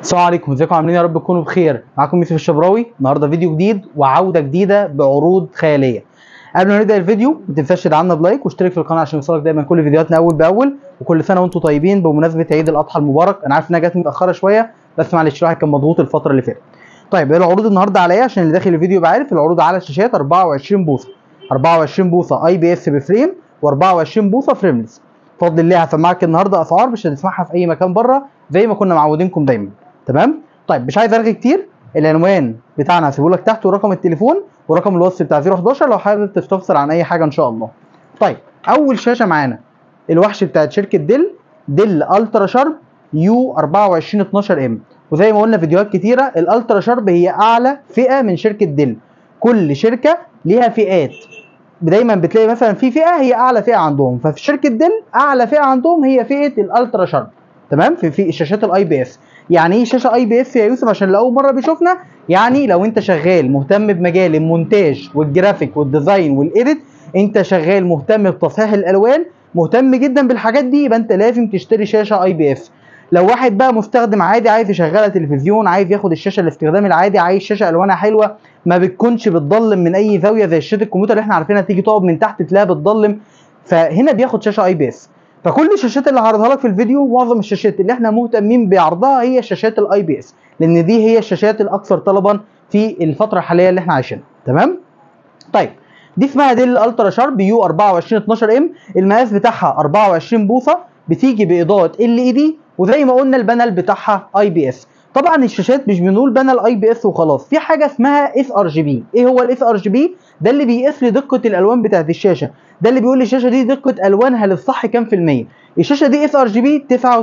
السلام عليكم ازيكم عاملين يا رب تكونوا بخير معاكم يوسف الشبراوي النهارده فيديو جديد وعوده جديده بعروض خياليه قبل ما نبدا الفيديو ما تنساش تدعمنا بلايك واشترك في القناه عشان يوصلك دايما كل فيديوهاتنا اول باول وكل سنه وانتم طيبين بمناسبه عيد الاضحى المبارك انا عارف انها جت متاخره شويه بس معلش الواحد كان مضغوط الفتره اللي فاتت طيب ايه العروض النهارده عليا عشان اللي داخل الفيديو يبقى عارف العروض على الشاشات 24 بوصه 24 بوصه اي بي اس بفريم و24 بوصه فريملس بفضل الله هسمعك النهارده اسعار مش هتسمعها في اي مكان بره زي ما كنا معودينكم دايما تمام طيب مش عايز ارغي كتير العنوان بتاعنا هسيبه لك تحت ورقم التليفون ورقم الواتس بتاع 011 لو حابب تستفسر عن اي حاجه ان شاء الله طيب اول شاشه معانا الوحش بتاعت شركه ديل ديل الترا شارب يو 2412 ام وزي ما قلنا فيديوهات كتيره الالترا شارب هي اعلى فئه من شركه ديل كل شركه ليها فئات دايما بتلاقي مثلا في فئه هي اعلى فئه عندهم ففي شركه ديل اعلى فئه عندهم هي فئه الالترا شارب تمام في في شاشات الاي بي اس يعني ايه شاشه اي بي اس يا يوسف عشان لاول مره بيشوفنا يعني لو انت شغال مهتم بمجال المونتاج والجرافيك والديزاين والايديت انت شغال مهتم بتصحيح الالوان مهتم جدا بالحاجات دي يبقى انت لازم تشتري شاشه اي بي اس لو واحد بقى مستخدم عادي عايز يشغلها تلفزيون عايز ياخد الشاشه الاستخدام العادي عايز شاشه الوانها حلوه ما بتكونش بتضلم من اي زاويه زي شاشه الكمبيوتر اللي احنا عارفينها تيجي تقعد من تحت تلاقيها بتضلم فهنا بياخد شاشه اي بي اس فكل الشاشات اللي هعرضها لك في الفيديو معظم الشاشات اللي احنا مهتمين بعرضها هي شاشات الاي بي اس لان دي هي الشاشات الاكثر طلبا في الفتره الحاليه اللي احنا عايشينها تمام طيب دي اسمها ديل الترا شارب يو 24 12 ام المقاس بتاعها 24 بوصه بتيجي باضاءه ال اي دي وزي ما قلنا البانل بتاعها اي بي اس طبعا الشاشات مش بنقول بانل اي بي اس وخلاص في حاجه اسمها اس ار جي بي ايه هو الاس ار جي بي ده اللي بيقيس لي دقه الالوان بتاعت الشاشه ده اللي بيقول لي الشاشه دي دقه الوانها للصح كام في الميه الشاشه دي اس ار جي بي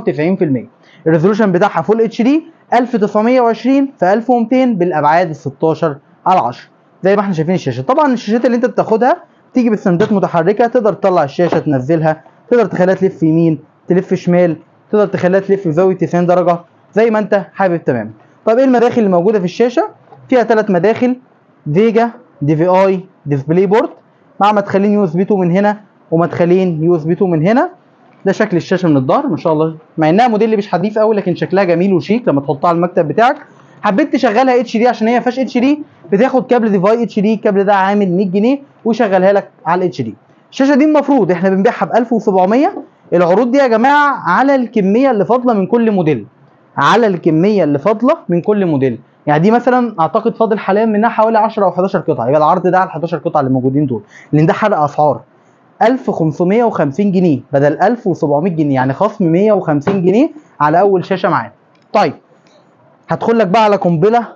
99% الريزولوشن بتاعها فول اتش دي 1920 في 1200 بالابعاد ال 16 على 10 زي ما احنا شايفين الشاشه طبعا الشاشات اللي انت بتاخدها بتيجي بسندات متحركه تقدر تطلع الشاشه تنزلها تقدر تخليها تلف يمين تلف شمال تقدر تخليها تلف في زاويه 90 درجه زي ما انت حابب تمام طب ايه المداخل اللي موجوده في الشاشه فيها ثلاث مداخل فيجا دي في اي ديسبلاي بورد مع مدخلين يو اس بي 2 من هنا ومدخلين يو اس بي 2 من هنا ده شكل الشاشه من الظهر ما شاء الله مع انها موديل مش حديث قوي لكن شكلها جميل وشيك لما تحطها على المكتب بتاعك حبيت تشغلها اتش دي عشان هي ما فيهاش اتش دي بتاخد كابل ديفاي اتش دي الكابل ده عامل 100 جنيه ويشغلها لك على الاتش دي الشاشه دي المفروض احنا بنبيعها ب 1700 العروض دي يا جماعه على الكميه اللي فاضله من كل موديل على الكميه اللي فاضله من كل موديل يعني دي مثلا اعتقد فاضل حاليا منها حوالي 10 او 11 قطعه يبقى العرض ده على ال 11 قطعه اللي موجودين دول لان ده حرق اسعار 1550 جنيه بدل 1700 جنيه يعني خصم 150 جنيه على اول شاشه معانا طيب هدخل لك بقى على قنبله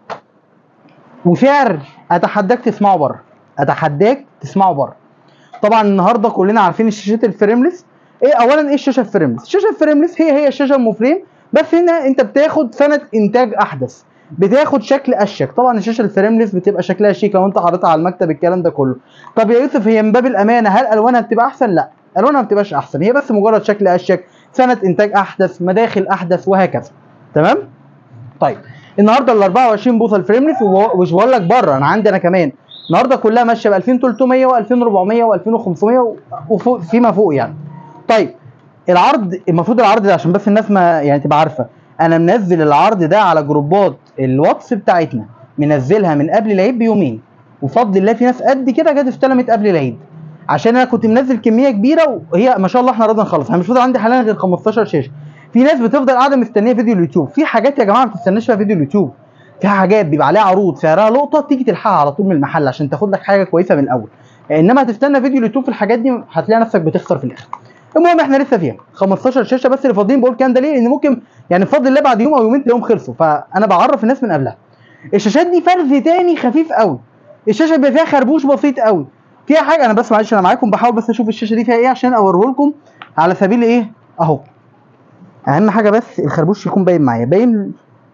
وسعر اتحداك تسمعه بره اتحداك تسمعه بره طبعا النهارده كلنا عارفين الشاشات الفريملس ايه اولا ايه الشاشه الفريملس الشاشه الفريملس هي هي الشاشه المفريم بس هنا انت بتاخد سنه انتاج احدث بتاخد شكل اشيك طبعا الشاشه الفريملس بتبقى شكلها شيك وانت حاططها على المكتب الكلام ده كله طب يا يوسف هي من باب الامانه هل الوانها بتبقى احسن لا الوانها ما بتبقاش احسن هي بس مجرد شكل اشيك سنه انتاج احدث مداخل احدث وهكذا تمام طيب النهارده ال 24 بوصه الفريملس ومش بقول لك بره انا عندي انا كمان النهارده كلها ماشيه ب 2300 و2400 و2500 وفوق فيما فوق يعني طيب العرض المفروض العرض ده عشان بس الناس ما يعني تبقى عارفه انا منزل العرض ده على جروبات الواتس بتاعتنا منزلها من قبل العيد بيومين وفضل الله في ناس قد كده جت استلمت قبل العيد عشان انا كنت منزل كميه كبيره وهي ما شاء الله احنا راضي نخلص انا مش فاضل عندي حاليا غير 15 شاشه في ناس بتفضل قاعده مستنيه فيديو اليوتيوب في حاجات يا جماعه ما بتستناش فيها فيديو اليوتيوب في حاجات بيبقى عليها عروض سعرها لقطه تيجي تلحقها على طول من المحل عشان تاخد لك حاجه كويسه من الاول انما هتستنى فيديو اليوتيوب في الحاجات دي هتلاقي نفسك بتخسر في الاخر المهم احنا لسه فيها 15 شاشه بس اللي فاضيين بقول الكلام ده ليه لان ممكن يعني بفضل الله بعد يوم او يومين تلاقيهم خلصوا فانا بعرف الناس من قبلها الشاشات دي فرز تاني خفيف قوي الشاشه بيبقى فيها خربوش بسيط قوي فيها حاجه انا بس معلش انا معاكم بحاول بس اشوف الشاشه دي فيها ايه عشان اوريه لكم على سبيل ايه اهو اهم حاجه بس الخربوش يكون باين معايا باين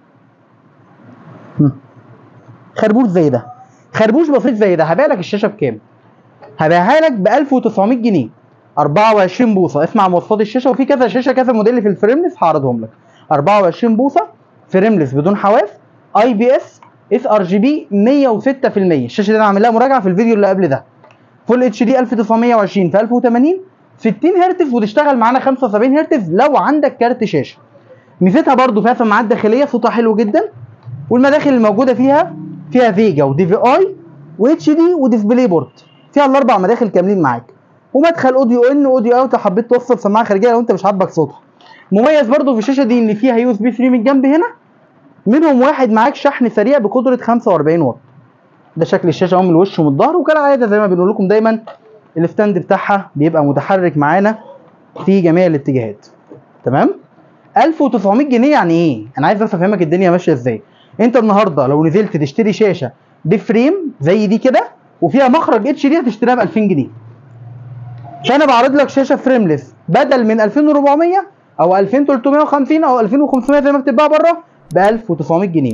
خربوش زي ده خربوش بسيط زي ده هبيع لك الشاشه بكام هبيعها لك ب 1900 جنيه 24 بوصه اسمع مواصفات الشاشه وفي كذا شاشه كذا موديل في الفريملس هعرضهم لك 24 بوصه فريملس بدون حواف اي بي اس اس ار جي بي 106% الشاشه دي انا عامل لها مراجعه في الفيديو اللي قبل ده فول اتش دي 1920 في 1080 60 هرتز وتشتغل معانا 75 هرتز لو عندك كارت شاشه ميزتها برضو فيها سماعات داخليه صوتها حلو جدا والمداخل الموجوده فيها فيها فيجا ودي في اي واتش دي وديسبلاي بورت فيها الاربع مداخل كاملين معاك ومدخل اوديو ان واوديو اوت لو حبيت توصل سماعه خارجيه لو انت مش عاجبك صوتها مميز برضو في الشاشه دي ان فيها يو اس بي 3 من الجنب هنا منهم واحد معاك شحن سريع بقدره 45 واط ده شكل الشاشه اهو من الوش ومن الظهر وكالعاده زي ما بنقول لكم دايما الستاند بتاعها بيبقى متحرك معانا في جميع الاتجاهات تمام 1900 جنيه يعني ايه انا عايز بس افهمك الدنيا ماشيه ازاي انت النهارده لو نزلت تشتري شاشه بفريم زي دي كده وفيها مخرج اتش دي هتشتريها ب 2000 جنيه فانا بعرض لك شاشه فريمليس بدل من 2400 او 2350 او 2500 زي ما بتتباع بره ب 1900 جنيه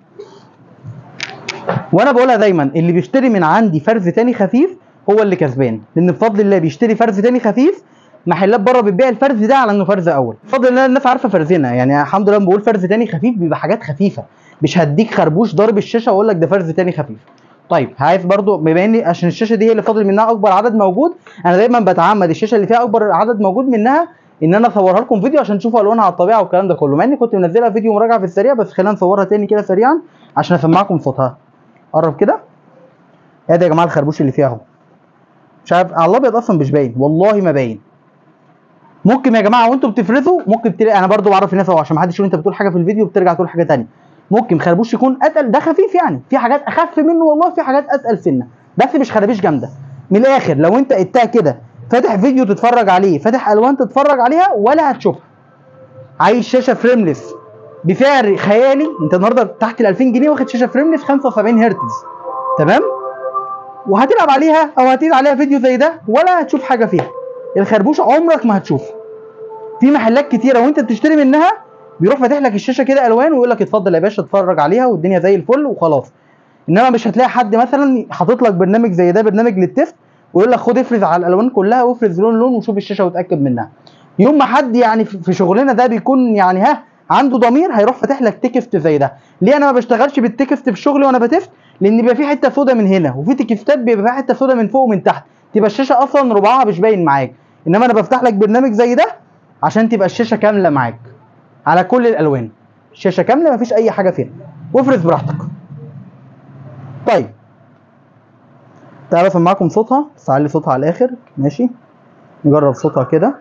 وانا بقولها دايما اللي بيشتري من عندي فرز تاني خفيف هو اللي كسبان لان بفضل الله بيشتري فرز تاني خفيف محلات بره بتبيع الفرز ده على انه فرز اول بفضل الله الناس عارفه فرزنا يعني الحمد لله لما بقول فرز تاني خفيف بيبقى حاجات خفيفه مش هديك خربوش ضارب الشاشه واقول لك ده فرز تاني خفيف طيب عايز برضو بما اني عشان الشاشه دي هي اللي فاضل منها اكبر عدد موجود انا دايما بتعمد الشاشه اللي فيها اكبر عدد موجود منها ان انا اصورها لكم فيديو عشان تشوفوا الوانها على الطبيعه والكلام ده كله مع اني كنت منزلها فيديو مراجعه في السريع بس خلينا نصورها تاني كده سريعا عشان اسمعكم صوتها قرب كده ادي يا جماعه الخربوش اللي فيها اهو مش عارف على الابيض اصلا مش باين والله ما باين ممكن يا جماعه وانتوا بتفرزوا ممكن تلاقي انا برضو بعرف الناس اهو عشان ما حدش يقول انت بتقول حاجه في الفيديو بترجع تقول حاجه تانية ممكن خربوش يكون اتقل ده خفيف يعني في حاجات اخف منه والله في حاجات اتقل سنه بس مش خرابيش جامده من الاخر لو انت قدتها كده فاتح فيديو تتفرج عليه فاتح الوان تتفرج عليها ولا هتشوفها عايز شاشه فريمليس بسعر خيالي انت النهارده تحت ال 2000 جنيه واخد شاشه فريمليس 75 هرتز تمام وهتلعب عليها او هتقيد عليها فيديو زي ده ولا هتشوف حاجه فيها الخربوش عمرك ما هتشوفه في محلات كتيره وانت بتشتري منها بيروح فاتح لك الشاشه كده الوان ويقول لك اتفضل يا باشا اتفرج عليها والدنيا زي الفل وخلاص انما مش هتلاقي حد مثلا حاطط لك برنامج زي ده برنامج للتست ويقول لك خد افرز على الالوان كلها وافرز لون لون وشوف الشاشه وتاكد منها يوم ما حد يعني في شغلنا ده بيكون يعني ها عنده ضمير هيروح فاتح لك تكست زي ده ليه انا ما بشتغلش بالتكست في شغلي وانا بتفت لان بيبقى في حته سودا من هنا وفي تكستات بيبقى فيها حته سودا من فوق ومن تحت تبقى الشاشه اصلا ربعها مش باين معاك انما انا بفتح لك برنامج زي ده عشان تبقى الشاشه كامله معاك على كل الالوان الشاشه كامله مفيش اي حاجه فيها وافرز براحتك طيب تعالى اسمعكم صوتها بس علي صوتها على الاخر ماشي نجرب صوتها كده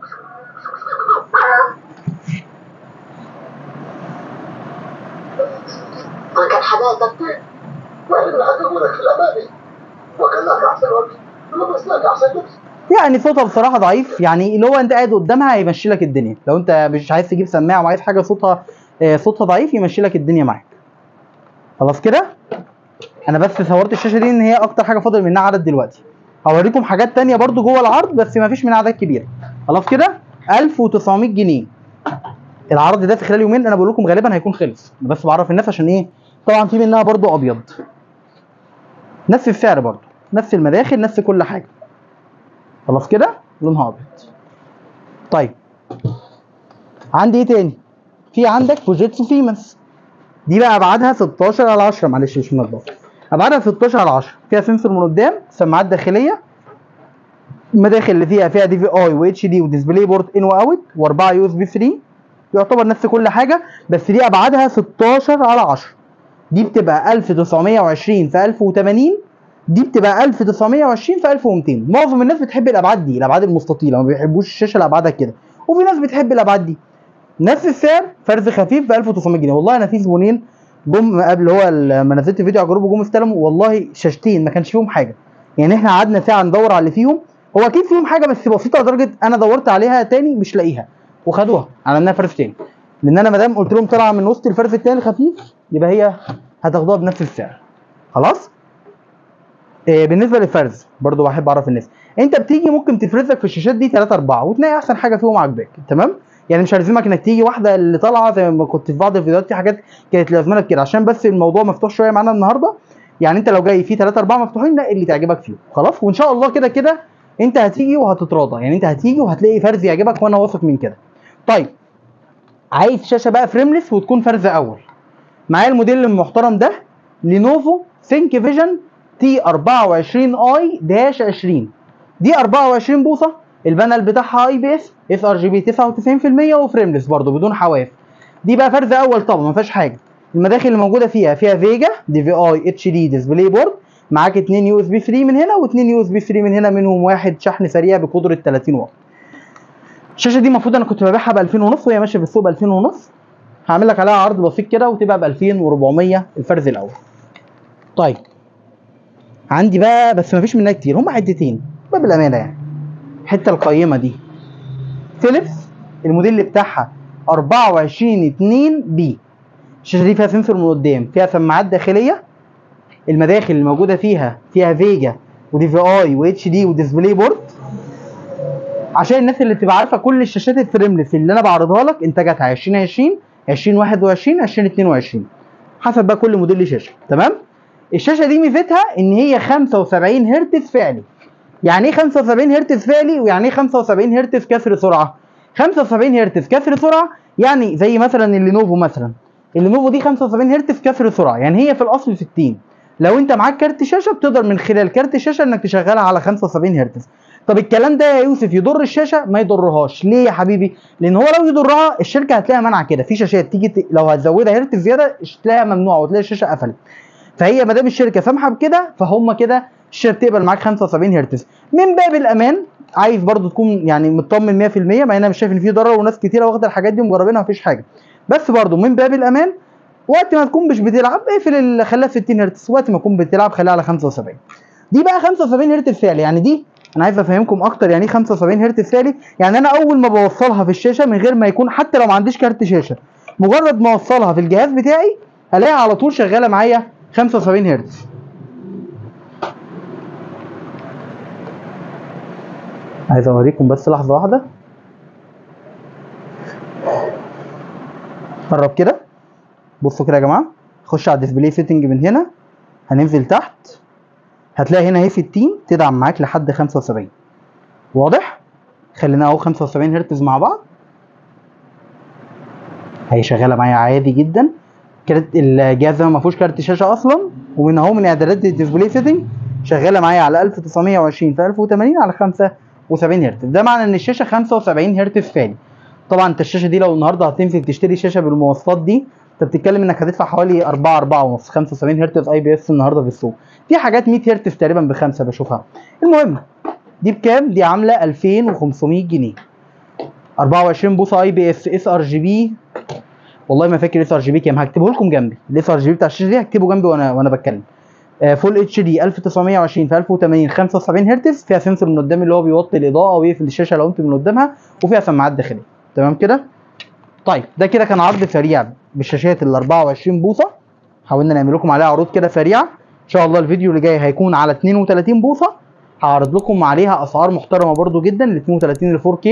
وكان حضرتك وإن عدوك الأمامي وكان لك أحسن وجه ولبس لك أحسن لبس يعني صوتها بصراحه ضعيف يعني اللي هو انت قاعد قدامها هيمشي لك الدنيا لو انت مش عايز تجيب سماعه وعايز حاجه صوتها آه، صوتها ضعيف يمشي لك الدنيا معاك خلاص كده انا بس صورت الشاشه دي ان هي اكتر حاجه فاضل منها عدد دلوقتي هوريكم حاجات تانية برضو جوه العرض بس ما فيش منها عدد كبير خلاص كده 1900 جنيه العرض ده في خلال يومين انا بقول لكم غالبا هيكون خلص انا بس بعرف الناس عشان ايه طبعا في منها برضو ابيض نفس السعر برضو نفس المداخل نفس كل حاجه خلاص كده لونها ابيض طيب عندي ايه تاني في عندك فوجيتسو فيمنس دي بقى ابعادها 16 على 10 معلش مش منضفه ابعادها 16 على 10 فيها سنسور من قدام سماعات داخليه المداخل اللي فيها فيها دي في اي واتش دي وديسبلاي بورت ان واوت واربعه يو اس بي 3 يعتبر نفس كل حاجه بس دي ابعادها 16 على 10 دي بتبقى 1920 في 1080 دي بتبقى 1920 في 1200 معظم الناس بتحب الابعاد دي الابعاد المستطيله ما بيحبوش الشاشه اللي ابعادها كده وفي ناس بتحب الابعاد دي نفس السعر فرز خفيف ب 1900 جنيه والله انا في زبونين جم قبل هو لما نزلت فيديو على الجروب جم استلموا والله شاشتين ما كانش فيهم حاجه يعني احنا قعدنا ساعه ندور على اللي فيهم هو اكيد فيهم حاجه بس بسيطه لدرجه انا دورت عليها تاني مش لاقيها وخدوها عملناها فرز تاني لان انا ما دام قلت لهم طالعه من وسط الفرز التاني الخفيف يبقى هي هتاخدوها بنفس السعر خلاص إيه بالنسبه للفرز برضو بحب اعرف الناس انت بتيجي ممكن تفرز لك في الشاشات دي 3 4 وتلاقي احسن حاجه فيهم عاجباك تمام يعني مش هلزمك انك تيجي واحده اللي طالعه زي ما كنت في بعض الفيديوهات في حاجات كانت لازمانك كده عشان بس الموضوع مفتوح شويه معانا النهارده يعني انت لو جاي فيه 3 4 مفتوحين لا اللي تعجبك فيه خلاص وان شاء الله كده كده انت هتيجي وهتتراضى يعني انت هتيجي وهتلاقي فرز يعجبك وانا واثق من كده طيب عايز شاشه بقى فريمليس وتكون فرز اول معايا الموديل المحترم ده لينوفو ثينك فيجن تي 24 اي داش 20 دي 24 بوصه البانل بتاعها اي بي اس اس ار جي بي 99% وفريمليس برضه بدون حواف دي بقى فرز اول طبعا ما فيهاش حاجه المداخل اللي موجوده فيها فيها فيجا دي في اي اتش دي ديسبلاي بورد معاك اتنين يو اس بي 3 من هنا واتنين يو اس بي 3 من هنا منهم واحد شحن سريع بقدره 30 واط الشاشه دي المفروض انا كنت ببيعها ب 2000 ونص وهي ماشيه في السوق ب 2000 ونص هعمل لك عليها عرض بسيط كده وتبقى ب 2400 الفرز الاول طيب عندي بقى بس مفيش منها كتير هم عدتين بقى بالامانه يعني الحته القيمه دي فيليبس الموديل بتاعها 24 2 بي الشاشه دي فيها سنسور من قدام فيها سماعات داخليه المداخل اللي موجوده فيها فيها فيجا ودي في اي واتش دي وديسبلاي بورد عشان الناس اللي تبقى عارفه كل الشاشات الفريملس اللي انا بعرضها لك انتاجاتها 2020 2021 2022 حسب بقى كل موديل شاشه تمام الشاشه دي ميزتها ان هي 75 هرتز فعلي يعني ايه 75 هرتز فعلي ويعني ايه 75 هرتز كسر سرعه 75 هرتز كسر سرعه يعني زي مثلا اللينوفو مثلا اللينوفو دي 75 هرتز كسر سرعه يعني هي في الاصل 60 لو انت معاك كارت شاشه بتقدر من خلال كارت الشاشه انك تشغلها على 75 هرتز طب الكلام ده يا يوسف يضر الشاشه ما يضرهاش ليه يا حبيبي لان هو لو يضرها الشركه هتلاقيها منع كده في شاشات تيجي ت... لو هتزودها هرتز زياده تلاقيها ممنوعه وتلاقي الشاشه قفلت فهي ما دام الشركه سامحه بكده فهم كده الشاشه بتقبل معاك 75 هرتز من باب الامان عايز برضو تكون يعني مطمن 100% مع انا مش شايف ان في ضرر وناس كتيره واخده الحاجات دي ومجربينها مفيش حاجه بس برضو من باب الامان وقت ما تكون مش بتلعب اقفل ال- خليها 60 هرتز وقت ما تكون بتلعب خليها على 75 دي بقى 75 هرتز فعلي يعني دي انا عايز افهمكم اكتر يعني ايه 75 هرتز فعلي يعني انا اول ما بوصلها في الشاشه من غير ما يكون حتى لو ما عنديش كارت شاشه مجرد ما اوصلها في الجهاز بتاعي الاقيها على طول شغاله معايا 75 هرتز عايز اوريكم بس لحظه واحده قرب كده بصوا كده يا جماعه خش على الديسبلاي سيتنج من هنا هننزل تحت هتلاقي هنا اهي 60 تدعم معاك لحد 75 واضح خلينا اهو 75 هرتز مع بعض هي شغاله معايا عادي جدا كارت الجهاز ده ما فيهوش كارت شاشه اصلا ومن اهو من اعدادات الديسبلاي سيتنج شغاله معايا على 1920 في 1080 على 75 هرتز ده معنى ان الشاشه 75 هرتز فعلي طبعا انت الشاشه دي لو النهارده هتنزل تشتري شاشه بالمواصفات دي انت بتتكلم انك هتدفع حوالي 4 4 ونص 75 هرتز اي بي اس النهارده في السوق في حاجات 100 هرتز تقريبا بخمسه بشوفها المهم دي بكام دي عامله 2500 جنيه 24 بوصه اي بي اس اس ار جي بي والله ما فاكر اس ار جي بي كام هكتبه لكم جنبي الاس ار جي بي بتاع الشاشه دي هكتبه جنبي وانا وانا بتكلم فول اتش دي 1920 في 1080 75 هرتز فيها سنسور من قدام اللي هو بيوطي الاضاءه ويقفل الشاشه لو انت من قدامها وفيها سماعات داخليه تمام كده طيب ده كده كان عرض سريع بالشاشات ال 24 بوصه حاولنا نعمل لكم عليها عروض كده سريعه ان شاء الله الفيديو اللي جاي هيكون على 32 بوصه هعرض لكم عليها اسعار محترمه برضو جدا ل 32 ل 4K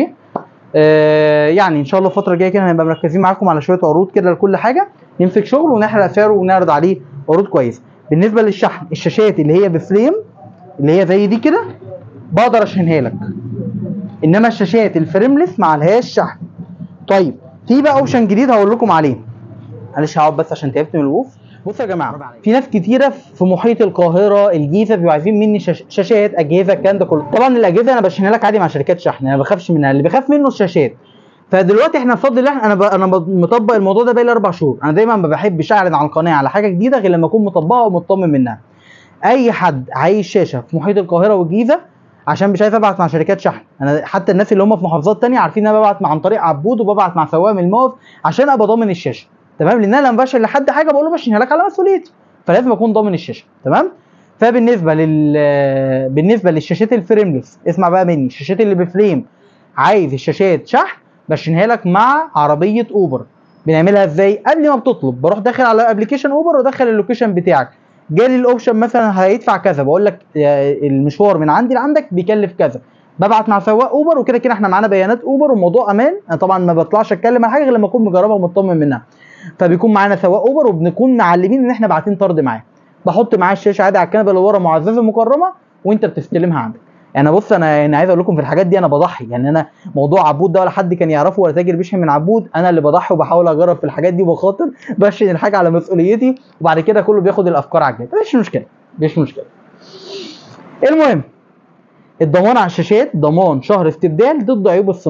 آه يعني ان شاء الله الفتره الجايه كده هنبقى مركزين معاكم على شويه عروض كده لكل حاجه نمسك شغل ونحرق سعره ونعرض عليه عروض كويسه بالنسبه للشحن الشاشات اللي هي بفريم اللي هي زي دي كده بقدر اشحنها لك انما الشاشات الفريملس ما عليهاش شحن طيب في بقى اوبشن جديد هقول لكم عليه معلش هقعد بس عشان تعبت من الوقوف بصوا يا جماعه في ناس كتيره في محيط القاهره الجيزه بيبقوا عايزين مني شاش- شاشات اجهزه الكلام ده كله طبعا الاجهزه انا بشحنها لك عادي مع شركات شحن انا ما بخافش منها اللي بخاف منه الشاشات فدلوقتي احنا بفضل الله انا ب... انا ب- مطبق الموضوع ده بقالي اربع شهور انا دايما ما بحبش اعلن على القناه على حاجه جديده غير لما اكون مطبقها ومطمن منها اي حد عايز شاشه في محيط القاهره والجيزه عشان مش عايز ابعت مع شركات شحن انا حتى الناس اللي هم في محافظات تانية عارفين ان انا ببعت مع عن طريق عبود وببعت مع سواق من الموقف عشان ابقى ضامن الشاشه تمام لان انا لما بشحن لحد حاجه بقول له بشحنها لك على مسؤوليتي فلازم اكون ضامن الشاشه تمام فبالنسبه لل بالنسبه للشاشات الفريملس اسمع بقى مني الشاشات اللي بفريم عايز الشاشات شحن بشحنها لك مع عربيه اوبر بنعملها ازاي قبل ما بتطلب بروح داخل على ابلكيشن اوبر وادخل اللوكيشن بتاعك جالي الاوبشن مثلا هيدفع كذا بقول لك آه، المشوار من عندي لعندك بيكلف كذا ببعت مع سواق اوبر وكده كده احنا معانا بيانات اوبر والموضوع امان انا طبعا ما بطلعش اتكلم عن حاجه غير لما اكون مجربها ومطمن منها فبيكون معانا سواق اوبر وبنكون معلمين ان احنا باعتين طرد معاه بحط معاه الشاشه عادي على الكنبه اللي ورا معززه مكرمه وانت بتستلمها عندك يعني بص انا انا عايز اقول لكم في الحاجات دي انا بضحي يعني انا موضوع عبود ده ولا حد كان يعرفه ولا تاجر بيشحن من عبود انا اللي بضحي وبحاول اجرب في الحاجات دي وبخاطر بشحن الحاجه على مسؤوليتي وبعد كده كله بياخد الافكار على الجد مش مشكله مش مشكله المهم الضمان على الشاشات ضمان شهر استبدال ضد عيوب الصناعه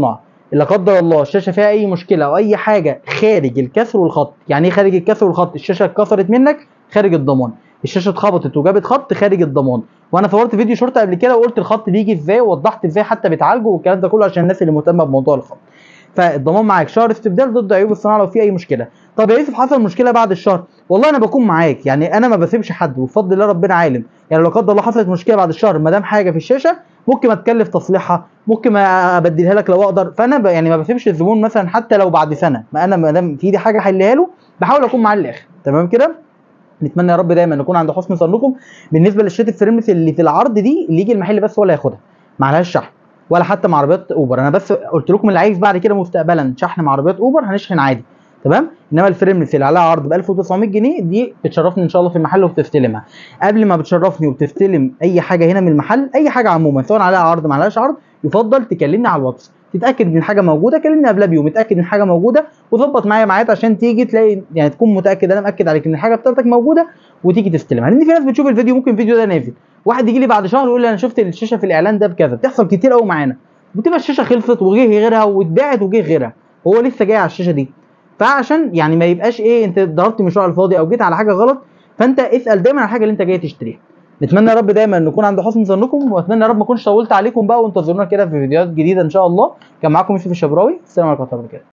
لا قدر الله الشاشه فيها اي مشكله او اي حاجه خارج الكسر والخط يعني ايه خارج الكسر والخط الشاشه اتكسرت منك خارج الضمان الشاشه اتخبطت وجابت خط خارج الضمان وانا صورت فيديو شرطه قبل كده وقلت الخط بيجي ازاي ووضحت ازاي حتى بتعالجه والكلام ده كله عشان الناس اللي مهتمه بموضوع الخط فالضمان معاك شهر استبدال ضد عيوب الصناعه لو في اي مشكله طب يا يوسف حصل مشكله بعد الشهر والله انا بكون معاك يعني انا ما بسيبش حد وبفضل الله ربنا عالم يعني لو قدر الله حصلت مشكله بعد الشهر ما دام حاجه في الشاشه ممكن اتكلف تصليحها ممكن ما ابدلها لك لو اقدر فانا ب... يعني ما بسيبش الزبون مثلا حتى لو بعد سنه ما انا ما دام في ايدي حاجه احلها له بحاول اكون معاه للاخر تمام كده نتمنى يا رب دايما نكون عند حسن ظنكم بالنسبه للشات الفريملس اللي في العرض دي اللي يجي المحل بس ولا ياخدها ما عليهاش شحن ولا حتى مع عربيات اوبر انا بس قلت لكم اللي عايز بعد كده مستقبلا شحن مع عربيات اوبر هنشحن عادي تمام انما الفريملس اللي عليها عرض ب 1900 جنيه دي بتشرفني ان شاء الله في المحل وبتستلمها قبل ما بتشرفني وبتستلم اي حاجه هنا من المحل اي حاجه عموما سواء عليها عرض ما عليهاش عرض يفضل تكلمني على الواتس تتاكد ان حاجه موجوده كلمني قبلها بيوم اتاكد ان حاجه موجوده وظبط معايا ميعاد عشان تيجي تلاقي يعني تكون متاكد انا مأكد عليك ان الحاجه بتاعتك موجوده وتيجي تستلمها لان في ناس بتشوف الفيديو ممكن الفيديو ده نازل واحد يجي لي بعد شهر يقول لي انا شفت الشاشه في الاعلان ده بكذا بتحصل كتير قوي معانا بتبقى الشاشه خلصت وجه غيرها واتباعت وجه غيرها هو لسه جاي على الشاشه دي فعشان يعني ما يبقاش ايه انت ضربت مشروع على الفاضي او جيت على حاجه غلط فانت اسال دايما على الحاجه اللي انت جاي تشتريها نتمنى يا رب دايما نكون عند حسن ظنكم واتمنى يا رب ما اكونش طولت عليكم بقى وانتظرونا كده في فيديوهات جديده ان شاء الله كان معاكم يوسف الشبراوي السلام عليكم ورحمه الله وبركاته